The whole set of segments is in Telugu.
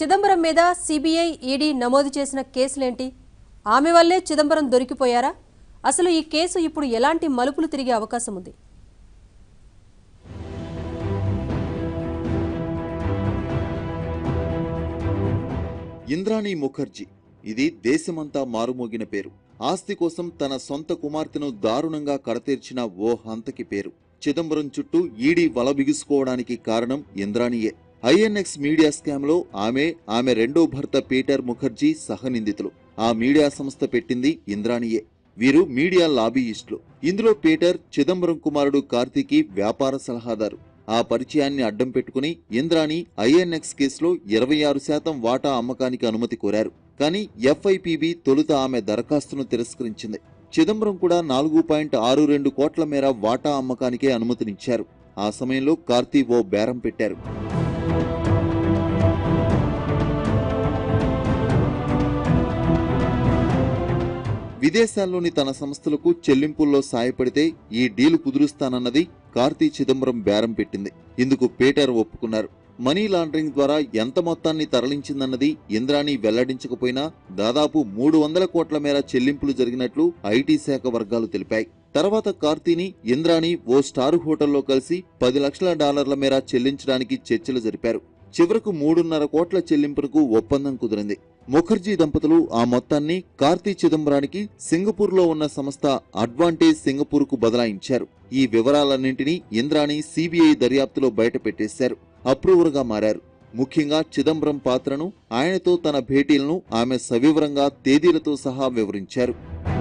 చిదంబరం మీద సిబిఐ ఈడీ నమోదు చేసిన కేసులేంటి ఆమె వల్లే చిదంబరం దొరికిపోయారా అసలు ఈ కేసు ఇప్పుడు ఎలాంటి మలుపులు తిరిగే అవకాశం ఉంది ఇంద్రాణి ముఖర్జీ ఇది దేశమంతా మారుమోగిన పేరు ఆస్తి కోసం తన సొంత కుమార్తెను దారుణంగా కడతీర్చిన ఓ హంతకి పేరు చిదంబరం చుట్టూ ఈడీ వల బిగుసుకోవడానికి కారణం ఇంద్రాణియే ఐఎన్ఎక్స్ మీడియా స్కామ్ లో ఆమె ఆమె రెండో భర్త పీటర్ ముఖర్జీ సహనిందితులు ఆ మీడియా సంస్థ పెట్టింది ఇంద్రాణియే వీరు మీడియా లాబీయిస్టులు ఇందులో పీటర్ చిదంబరం కుమారుడు కార్తీకి వ్యాపార సలహాదారు ఆ పరిచయాన్ని అడ్డం పెట్టుకుని ఇంద్రాణి ఐఎన్ఎక్స్ కేసులో ఇరవై ఆరు శాతం వాటా అమ్మకానికి అనుమతి కోరారు కానీ ఎఫ్ఐపిబి తొలుత ఆమె దరఖాస్తును తిరస్కరించింది చిదంబరం కూడా నాలుగు పాయింట్ ఆరు రెండు కోట్ల మేర వాటా అమ్మకానికే అనుమతినిచ్చారు ఆ సమయంలో కార్తీ ఓ బేరం పెట్టారు విదేశాల్లోని తన సంస్థలకు చెల్లింపుల్లో సాయపడితే ఈ డీలు కుదురుస్తానన్నది కార్తీ చిదంబరం బేరం పెట్టింది ఇందుకు పీటర్ ఒప్పుకున్నారు మనీ లాండరింగ్ ద్వారా ఎంత మొత్తాన్ని తరలించిందన్నది ఇంద్రాణి వెల్లడించకపోయినా దాదాపు మూడు వందల కోట్ల మేర చెల్లింపులు జరిగినట్లు ఐటీ శాఖ వర్గాలు తెలిపాయి తర్వాత కార్తీని ఇంద్రాణి ఓ స్టార్ హోటల్లో కలిసి పది లక్షల డాలర్ల మేర చెల్లించడానికి చర్చలు జరిపారు చివరకు మూడున్నర కోట్ల చెల్లింపునకు ఒప్పందం కుదిరింది ముఖర్జీ దంపతులు ఆ మొత్తాన్ని కార్తీ చిదంబరానికి సింగపూర్లో ఉన్న సంస్థ అడ్వాంటేజ్ సింగపూర్కు బదలాయించారు ఈ వివరాలన్నింటినీ ఇంద్రాణి సిబిఐ దర్యాప్తులో బయటపెట్టేశారు అప్రూవర్గా మారారు ముఖ్యంగా చిదంబరం పాత్రను ఆయనతో తన భేటీలను ఆమె సవివరంగా తేదీలతో సహా వివరించారు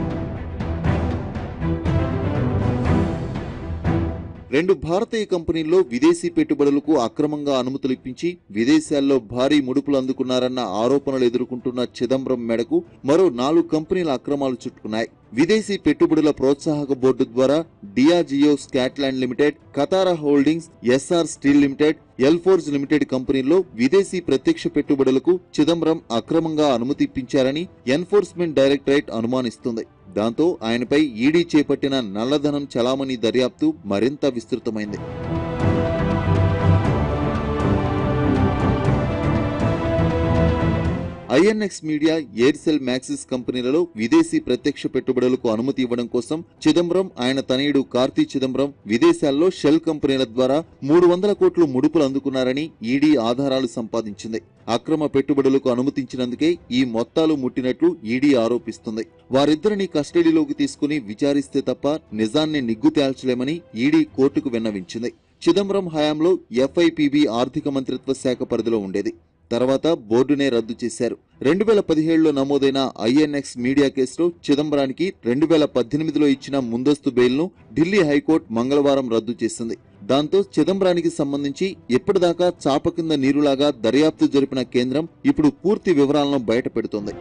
రెండు భారతీయ కంపెనీల్లో విదేశీ పెట్టుబడులకు అక్రమంగా అనుమతులు ఇప్పించి విదేశాల్లో భారీ ముడుపులు అందుకున్నారన్న ఆరోపణలు ఎదుర్కొంటున్న చిదంబరం మెడకు మరో నాలుగు కంపెనీల అక్రమాలు చుట్టుకున్నాయి విదేశీ పెట్టుబడుల ప్రోత్సాహక బోర్డు ద్వారా Diageo Scotland limited Katara holdings SR steel limited Elforge limited కంపెనీల్లో విదేశీ ప్రత్యక్ష పెట్టుబడులకు చిదంబరం అక్రమంగా అనుమతి ఇప్పించారని ఎన్ఫోర్స్మెంట్ డైరెక్టరేట్ అనుమానిస్తుంది దాంతో ఆయనపై ఈడీ చేపట్టిన నల్లధనం చలామణి దర్యాప్తు మరింత విస్తృతమైంది ఐఎన్ఎక్స్ మీడియా ఎయిర్సెల్ మ్యాక్సిస్ కంపెనీలలో విదేశీ ప్రత్యక్ష పెట్టుబడులకు అనుమతి ఇవ్వడం కోసం చిదంబరం ఆయన తనయుడు కార్తీ చిదంబరం విదేశాల్లో షెల్ కంపెనీల ద్వారా మూడు వందల కోట్లు ముడుపులు అందుకున్నారని ఈడీ ఆధారాలు సంపాదించింది అక్రమ పెట్టుబడులకు అనుమతించినందుకే ఈ మొత్తాలు ముట్టినట్లు ఈడీ ఆరోపిస్తుంది వారిద్దరిని కస్టడీలోకి తీసుకుని విచారిస్తే తప్ప నిజాన్ని నిగ్గు తేల్చలేమని ఈడీ కోర్టుకు విన్నవించింది చిదంబరం హయాంలో ఎఫ్ఐపిబి ఆర్థిక మంత్రిత్వ శాఖ పరిధిలో ఉండేది తర్వాత బోర్డునే రద్దు చేశారు రెండు వేల పదిహేడులో నమోదైన ఐఎన్ఎక్స్ మీడియా కేసులో చిదంబరానికి రెండు వేల పద్దెనిమిదిలో ఇచ్చిన ముందస్తు బెయిల్ను ఢిల్లీ హైకోర్టు మంగళవారం రద్దు చేసింది దాంతో చిదంబరానికి సంబంధించి ఇప్పటిదాకా చాప కింద నీరులాగా దర్యాప్తు జరిపిన కేంద్రం ఇప్పుడు పూర్తి వివరాలను బయటపెడుతోంది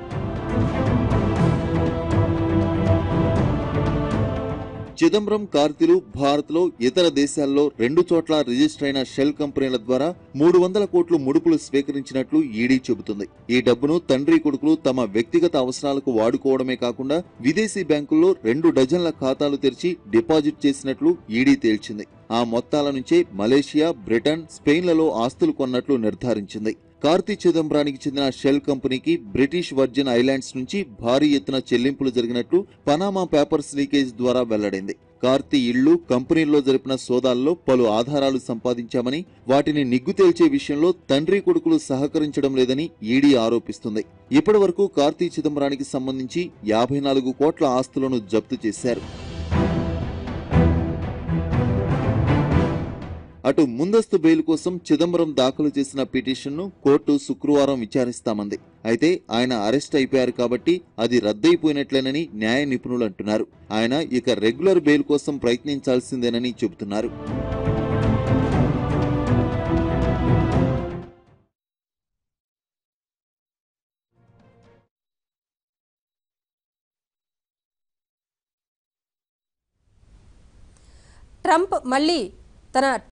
చిదంబరం కార్తీలు భారత్లో ఇతర దేశాల్లో రెండు చోట్ల రిజిస్టర్ అయిన షెల్ కంపెనీల ద్వారా మూడు వందల కోట్లు ముడుపులు స్వీకరించినట్లు ఈడీ చెబుతుంది ఈ డబ్బును తండ్రి కొడుకులు తమ వ్యక్తిగత అవసరాలకు వాడుకోవడమే కాకుండా విదేశీ బ్యాంకుల్లో రెండు డజన్ల ఖాతాలు తెరిచి డిపాజిట్ చేసినట్లు ఈడీ తేల్చింది ఆ మొత్తాల నుంచే మలేషియా బ్రిటన్ స్పెయిన్లలో ఆస్తులు కొన్నట్లు నిర్ధారించింది కార్తీ చిదంబరానికి చెందిన షెల్ కంపెనీకి బ్రిటిష్ వర్జిన్ ఐలాండ్స్ నుంచి భారీ ఎత్తున చెల్లింపులు జరిగినట్లు పనామా పేపర్స్ లీకేజ్ ద్వారా వెల్లడైంది కార్తీ ఇళ్లు కంపెనీల్లో జరిపిన సోదాల్లో పలు ఆధారాలు సంపాదించామని వాటిని నిగ్గు తేల్చే విషయంలో తండ్రి కొడుకులు సహకరించడం లేదని ఈడీ ఆరోపిస్తుంది ఇప్పటి వరకు కార్తీ చిదంబరానికి సంబంధించి యాభై నాలుగు కోట్ల ఆస్తులను జప్తు చేశారు అటు ముందస్తు బెయిల్ కోసం చిదంబరం దాఖలు చేసిన పిటిషన్ను కోర్టు శుక్రవారం విచారిస్తామంది అయితే ఆయన అరెస్ట్ అయిపోయారు కాబట్టి అది రద్దయిపోయినట్లేనని న్యాయ నిపుణులు అంటున్నారు ఆయన ఇక రెగ్యులర్ బెయిల్ కోసం ప్రయత్నించాల్సిందేనని చెబుతున్నారు ట్రంప్ మళ్ళీ తన